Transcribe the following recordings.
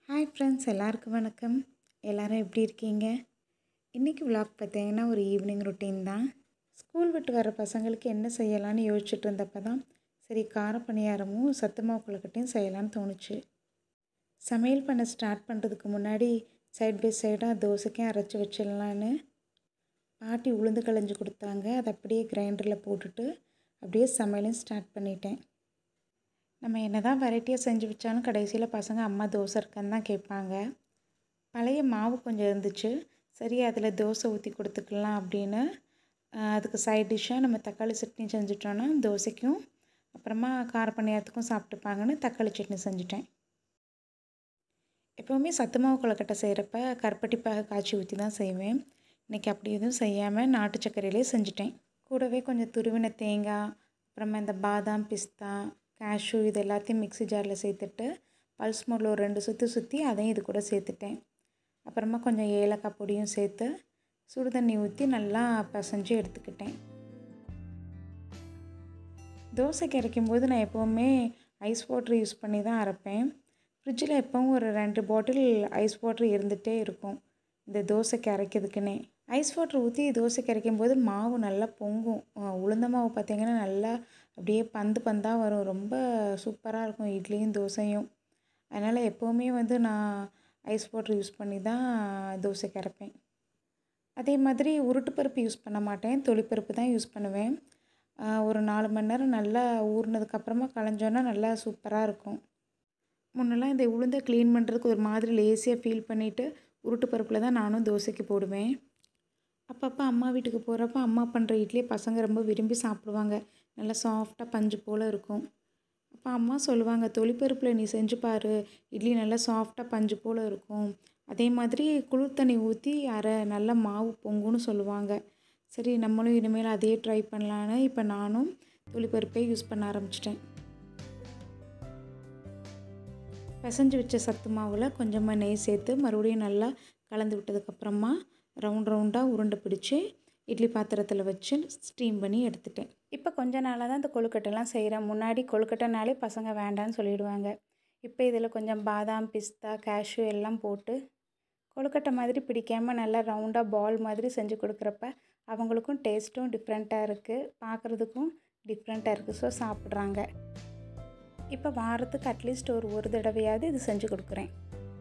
hi friends எல்லாருக்கும் வணக்கம் எல்லாரும் எப்படி இருக்கீங்க இன்றைக்கி விலாக் பார்த்தீங்கன்னா ஒரு ஈவினிங் ரொட்டீன் தான் ஸ்கூல் விட்டு வர பசங்களுக்கு என்ன செய்யலான்னு யோசிச்சுட்டு இருந்தப்போ தான் சரி கார பணியாரமும் சத்து மாவு கொழுக்கட்டையும் செய்யலான்னு தோணுச்சு சமையல் பண்ண ஸ்டார்ட் பண்ணுறதுக்கு முன்னாடி சைட் பை சைடாக தோசைக்கும் அரைச்சி வச்சிடலான்னு பாட்டி உளுந்து களைஞ்சி கொடுத்தாங்க அதை அப்படியே கிரைண்டரில் போட்டுட்டு அப்படியே சமையலும் ஸ்டார்ட் பண்ணிட்டேன் நம்ம என்ன தான் வெரைட்டியாக செஞ்சு வச்சாலும் கடைசியில் பசங்க அம்மா தோசை இருக்கான்னு தான் கேட்பாங்க பழைய மாவு கொஞ்சம் இருந்துச்சு சரி அதில் தோசை ஊற்றி கொடுத்துக்கலாம் அப்படின்னு ஆஹ், அதுக்கு சைட் டிஷ்ஷாக நம்ம தக்காளி சட்னி செஞ்சிட்டோன்னா தோசைக்கும் அப்புறமா கார பணியாரத்துக்கும் சாப்பிட்டுப்பாங்கன்னு தக்காளி சட்னி செஞ்சுட்டேன் எப்போவுமே சத்து மாவு கொழுக்கட்டை செய்கிறப்ப கருப்பட்டி பாகு காய்ச்சி ஊற்றி தான் செய்வேன் இன்றைக்கி அப்படி எதுவும் செய்யாமல் நாட்டு சர்க்கரையிலே செஞ்சுட்டேன் கூடவே கொஞ்சம் துருவின தேங்காய் அப்புறமா இந்த பாதாம் பிஸ்தா கேஷ்யூ இது எல்லாத்தையும் மிக்ஸி ஜாரில் சேர்த்துட்டு பல்ஸ் மோடில் ஒரு ரெண்டு சுற்றி சுற்றி அதையும் இது கூட சேர்த்துட்டேன் அப்புறமா கொஞ்சம் ஏலக்காய் பொடியும் சேர்த்து சுடு தண்ணி ஊற்றி நல்லா பிசைஞ்சு எடுத்துக்கிட்டேன் தோசைக்கு அரைக்கும் போது நான் எப்போவுமே ஐஸ் வாட்டர் யூஸ் பண்ணி தான் அரைப்பேன் ஃப்ரிட்ஜில் எப்போவும் ஒரு ரெண்டு பாட்டில் ஐஸ் வாட்டர் இருந்துகிட்டே இருக்கும் இந்த தோசைக்கு அரைக்கிறதுக்குன்னே ஐஸ் வாட்டர் ஊற்றி தோசைக்கு அரைக்கும் போது மாவு நல்லா பொங்கும் அஹ் உளுந்த மாவு பார்த்திங்கன்னா நல்லா அப்படியே பந்து பந்தாக வரும் ரொம்ப சூப்பராக இருக்கும் இட்லியும் தோசையும் அதனால் எப்போவுமே வந்து நான் ஐஸ் வாட்டர் யூஸ் பண்ணி தான் தோசைக்கு அரைப்பேன் அதே மாதிரி உருட்டு பருப்பு யூஸ் பண்ண மாட்டேன் தொளிப்பருப்பு தான் யூஸ் பண்ணுவேன் ஆஹ் ஒரு நாலு மணி நேரம் நல்லா ஊறினதுக்கப்புறமா களைஞ்சோன்னா நல்லா சூப்பராக இருக்கும் முன்னெல்லாம் இந்த உளுந்தை க்ளீன் பண்ணுறதுக்கு ஒரு மாதிரி லேசியாக ஃபீல் பண்ணிவிட்டு உருட்டு பருப்பில் தான் நானும் தோசைக்கு போடுவேன் அப்பப்போ அம்மா வீட்டுக்கு போகிறப்ப அம்மா பண்ணுற இட்லியை பசங்க ரொம்ப விரும்பி சாப்பிடுவாங்க நல்லா சாஃப்டாக பஞ்சு போல் இருக்கும் அப்போ அம்மா சொல்லுவாங்க தொளிப்பருப்பில் நீ செஞ்சு பாரு இட்லி நல்லா சாஃப்டாக பஞ்சு போல் இருக்கும் அதே மாதிரி குளிர் தண்ணி ஊற்றி அரை நல்ல மாவு பொங்குன்னு சொல்லுவாங்க சரி நம்மளும் இனிமேல் அதே ட்ரை பண்ணலான்னு இப்போ நானும் தொளிப்பருப்பே யூஸ் பண்ண ஆரம்பிச்சிட்டேன் பிசைஞ்சு வச்ச சத்து மாவில் கொஞ்சமாக நெய் சேர்த்து மறுபடியும் நல்லா கலந்து விட்டதுக்கப்புறமா ரவுண்ட் ரவுண்டாக உருண்டை பிடிச்சி இட்லி பாத்திரத்தில் வச்சு ஸ்டீம் பண்ணி எடுத்துட்டேன் இப்போ கொஞ்ச நாளாக தான் இந்த கொழுக்கட்டைலாம் செய்கிறேன் முன்னாடி கொழுக்கட்டைனாலே பசங்க வேண்டான்னு சொல்லிடுவாங்க இப்போ இதில் கொஞ்சம் பாதாம் பிஸ்தா கேஷ்யூ எல்லாம் போட்டு கொழுக்கட்டை மாதிரி பிடிக்காமல் நல்லா ரவுண்டாக பால் மாதிரி செஞ்சு கொடுக்குறப்ப அவங்களுக்கும் டேஸ்ட்டும் டிஃப்ரெண்ட்டாக இருக்குது பார்க்குறதுக்கும் டிஃப்ரெண்ட்டாக இருக்குது ஸோ சாப்பிட்றாங்க இப்போ வாரத்துக்கு அட்லீஸ்ட் ஒரு ஒரு தடவையாவது இது செஞ்சு கொடுக்குறேன்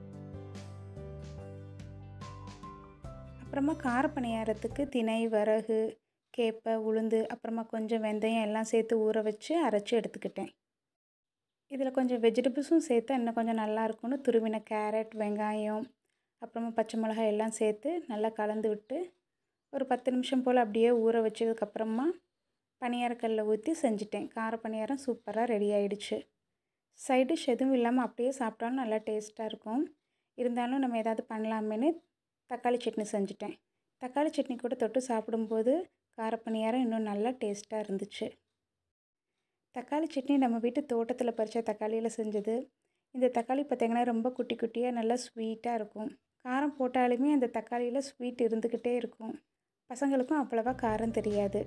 அப்புறமா கார பணியாரத்துக்கு திணை வரகு கேப்பை உளுந்து அப்புறமா கொஞ்சம் வெந்தயம் எல்லாம் சேர்த்து ஊற வச்சு அரைச்சி எடுத்துக்கிட்டேன் இதில் கொஞ்சம் வெஜிடபிள்ஸும் சேர்த்து இன்னும் கொஞ்சம் நல்லா இருக்கும்னு துருவின கேரட் வெங்காயம் அப்புறமா பச்சை மிளகாய் எல்லாம் சேர்த்து நல்லா கலந்து விட்டு ஒரு பத்து நிமிஷம் போல் அப்படியே ஊற வச்சதுக்கப்புறமா பணியாரக்கல்லில் ஊற்றி செஞ்சுட்டேன் கார பணியாரம் சூப்பராக ரெடி ஆயிடுச்சு சைட் டிஷ் எதுவும் இல்லாமல் அப்படியே சாப்பிட்டாலும் நல்லா டேஸ்ட்டாக இருக்கும் இருந்தாலும் நம்ம ஏதாவது பண்ணலாமேன்னு தக்காளி சட்னி செஞ்சுட்டேன் தக்காளி சட்னி கூட தொட்டு சாப்பிடும்போது கார பணியாரம் இன்னும் நல்லா டேஸ்ட்டாக இருந்துச்சு தக்காளி சட்னி நம்ம வீட்டு தோட்டத்தில் பறித்த தக்காளியில் செஞ்சது இந்த தக்காளி பார்த்திங்கன்னா ரொம்ப குட்டி குட்டியாக நல்லா ஸ்வீட்டாக இருக்கும் காரம் போட்டாலுமே அந்த தக்காளியில் ஸ்வீட் இருந்துக்கிட்டே இருக்கும் பசங்களுக்கும் அவ்வளவா காரம் தெரியாது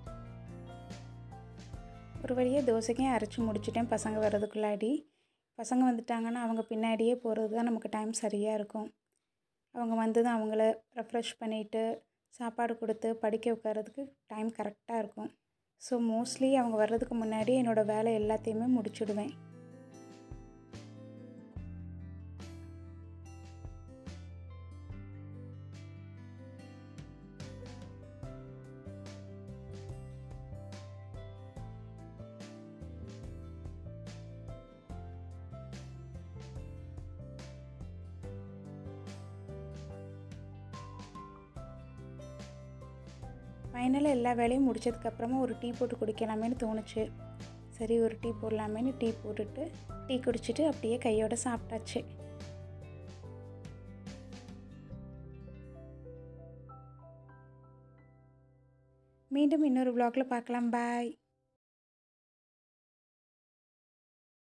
ஒரு வழியாக தோசைக்கும் அரைச்சி முடிச்சிட்டேன் பசங்க வர்றதுக்குள்ளாடி பசங்க வந்துட்டாங்கன்னா அவங்க பின்னாடியே போகிறது தான் நமக்கு டைம் சரியாக இருக்கும் அவங்க வந்ததும் அவங்கள ரெஃப்ரெஷ் பண்ணிவிட்டு சாப்பாடு கொடுத்து படிக்க உட்காரதுக்கு டைம் கரெக்டாக இருக்கும் ஸோ மோஸ்ட்லி அவங்க வர்றதுக்கு முன்னாடி என்னோடய வேலை எல்லாத்தையுமே முடிச்சுடுவேன் ஃபைனலாக எல்லா வேலையும் முடிச்சதுக்கப்புறமா ஒரு டீ போட்டு குடிக்கலாமேன்னு தோணுச்சு சரி ஒரு டீ போடலாமேன்னு டீ போட்டுட்டு டீ குடிச்சிட்டு அப்படியே கையோட சாப்பிட்டாச்சு மீண்டும் இன்னொரு vlogல பார்க்கலாம் பாய்